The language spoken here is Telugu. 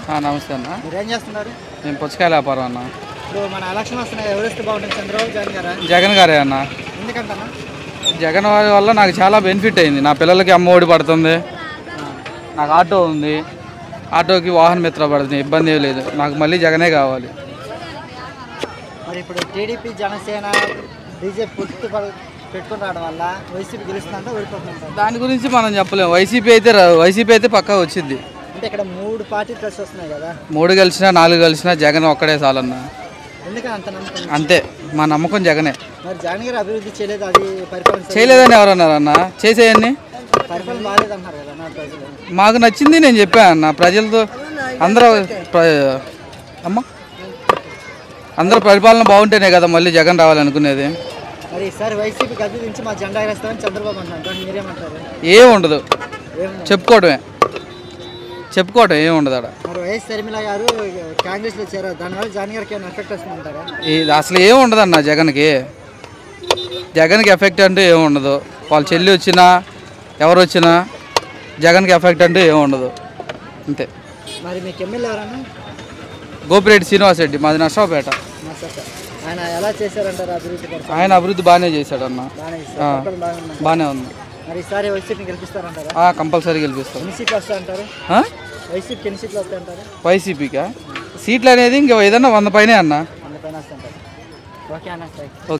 ఆ, నమస్తే అన్న మీరు ఏం చేస్తున్నారు నేను పుచ్చకాయల వ్యాపారం అన్న ఇప్పుడు మన ఎలక్షన్ వస్తున్నాయి ఎవరు వస్తే బాగుంటుంది చంద్రబాబు జగన్ గారా జగన్ గారే అన్న ఎందుకంటన్నా జగన్ వారి వల్ల నాకు చాలా బెనిఫిట్ అయింది నా పిల్లలకి అమ్మ ఒడి పడుతుంది నాకు ఆటో ఉంది ఆటోకి వాహన మిత్ర పడుతుంది ఇబ్బంది ఏం లేదు నాకు మళ్ళీ జగనే కావాలి మరి ఇప్పుడు టీడీపీ జనసేన బీజేపీ పొత్తు పడ- పెట్టుకుని రావడం వల్ల వైసీపీ గెలుస్తుందంట ఓడిపోతుందంట దాని గురించి మనం చెప్పలేము వైసీపీ అయితే రా- వైసీపీ అయితే పక్కా వచ్చింది అంటే ఇక్కడ మూడు పార్టీ కలిసి వస్తున్నాయి కదా మూడు కలిసినా నాలుగు కలిసినా జగన్ ఒక్కడే చాలన్న ఎందుకని అంత నమ్మకం అంతే మా నమ్మకం జగనే మరి జగన్ గారు అభివృద్ధి చేయలేదు అది పరిపాలన సరి- చేయలేదని ఎవరన్నారు అన్న చేసేయన్ని పరిపాలన బాగాలేదు అంటున్నారు కదా నా ప్రజలు మాకు నచ్చింది నేను చెప్పాను అన్న ప్రజలతో అందరూ ప్ర- అమ్మ అందరూ పరిపాలన బాగుంటేనే కదా మళ్ళీ జగన్ రావాలనుకునేది మరి ఈసారి వైసీపీ గద్దె దించి మా జెండా ఎగరేస్తామని చంద్రబాబు అంటున్నారు దాన్ని మీరేమంటారు ఏం ఉండదు ఏం చెప్పుకోవడమే చెప్పుకోవటం ఏం ఉండదు అక్కడ మరి వైఎస్ శర్మిల గారు కాంగ్రెస్లో చేరారు దానివల్ల జగన్ గారికి ఏమైనా ఎఫెక్ట్ వస్తుందంటారా ఇది అసలు ఏం ఉండదు అన్న జగన్కి జగన్కి ఎఫెక్ట్ అంటూ ఏం ఉండదు వాళ్ళ చెల్లి వచ్చినా ఎవరు వచ్చినా జగన్కి ఎఫెక్ట్ అంటూ ఏం ఉండదు అంతే మరి మీకు ఎమ్మెల్యే ఎవరన్నా గోపిరెడ్డి శ్రీనివాస్ రెడ్డి మాది నర్సాపేట మా సార్ సార్. ఆయన ఎలా చేశారంటారు అభివృద్ధి పరిస్థితి ఆయన అభివృద్ధి బాగానే చేశాడు అన్న బాగానే ఇస్తారు పరిపాలన బాగానే ఉంది. బాగానే ఉంది మరి ఈసారి వైసీపీని గెలిపిస్తారంటారా ఆ, కంపల్సరీ గెలిపిస్తాం ఎన్ని సీట్లు వస్తాయంటారు ఆ? వైసీపీకి ఎన్ని సీట్లు వస్తాయంటారు వైసీపీకా సీట్లు అనేది ఇంకా ఏదన్నా వంద పైనే అన్న వంద పైన వస్తాయంటారు ఓకే అన్న థ్యాంక్ యూ.